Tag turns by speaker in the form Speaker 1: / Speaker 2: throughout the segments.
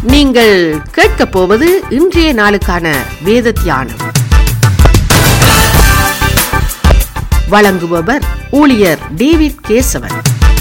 Speaker 1: நீங்கள் கேட்கப் போவது இன்றைய நாளுக்கான வேத தியானம் வழங்குபவர் ஊழியர் டேவிட் கேசவன்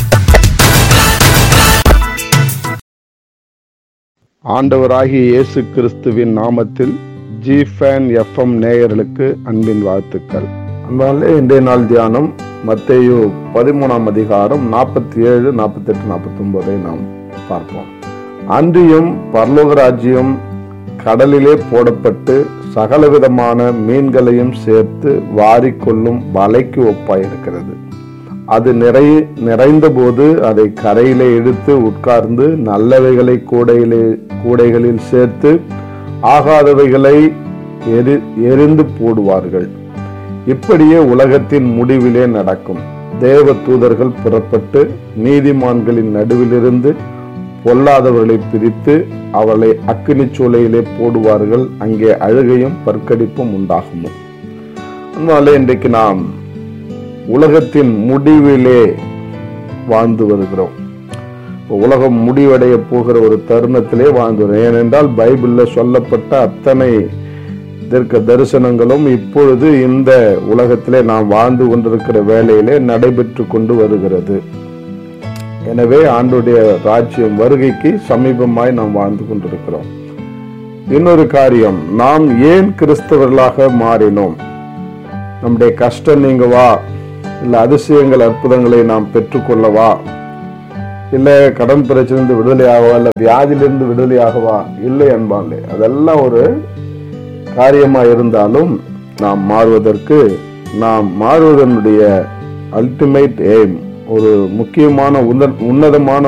Speaker 2: ஆண்டவராகிய இயேசு கிறிஸ்துவின் நாமத்தில் ஜி ஃபேன் எஃப்எம் நேயர்களுக்கு அன்பின் வாழ்த்துக்கள் அதனால இன்றைய நாள் தியானம் மத்தேயு பதிமூணாம் அதிகாரம் நாற்பத்தி ஏழு நாற்பத்தெட்டு நாற்பத்தொன்பதை நாம் பார்ப்போம் அன்றியும் பரலோக ராஜ்யம் கடலிலே போடப்பட்டு சகலவிதமான மீன்களையும் சேர்த்து வாரிக்கொள்ளும் வலைக்கு ஒப்பாயிருக்கிறது அது நிறை நிறைந்தபோது அதை கரையிலே எடுத்து உட்கார்ந்து நல்லவைகளை கூடையிலே கூடைகளில் சேர்த்து ஆகாதவைகளை எரி எரிந்து போடுவார்கள் இப்படியே உலகத்தின் முடிவிலே நடக்கும் தேவ தூதர்கள் புறப்பட்டு நீதிமான்களின் நடுவிலிருந்து பொல்லாதவர்களை பிரித்து அவளை அக்கினி சூளையிலே போடுவார்கள் அங்கே அழுகையும் பற்கடிப்பும் உண்டாகுமோ அதனால இன்றைக்கு நாம் உலகத்தின் முடிவிலே வாழ்ந்து வருகிறோம் இப்போ உலகம் முடிவடைய போகிற ஒரு தருணத்திலே வாழ்ந்து வரும் ஏனென்றால் பைபிள்ல சொல்லப்பட்ட அத்தனை தீர்க்க தரிசனங்களும் இப்பொழுது இந்த உலகத்திலே நாம் வாழ்ந்து கொண்டிருக்கிற வேலையிலே நடைபெற்று கொண்டு வருகிறது எனவே ஆண்டுடைய ராஜ்யம் வருகைக்கு சமீபமாய் நாம் வாழ்ந்து கொண்டிருக்கிறோம் இன்னொரு காரியம் நாம் ஏன் கிறிஸ்தவர்களாக மாறினோம் நம்முடைய கஷ்டம் நீங்கவா இல்ல அதிசயங்கள் அற்புதங்களை நாம் பெற்றுக்கொள்ளவா இல்ல கடன் பிரச்சனை விடுதலையாகவா இல்ல வியாதியிலிருந்து விடுதலையாகவா இல்லை அன்பாண்டே அதெல்லாம் ஒரு காரியமா இருந்தாலும் நாம் மாறுவதற்கு நாம் மாறுவதனுடைய அல்டிமேட் எய்ம் ஒரு முக்கியமான உன்ன- உன்னதமான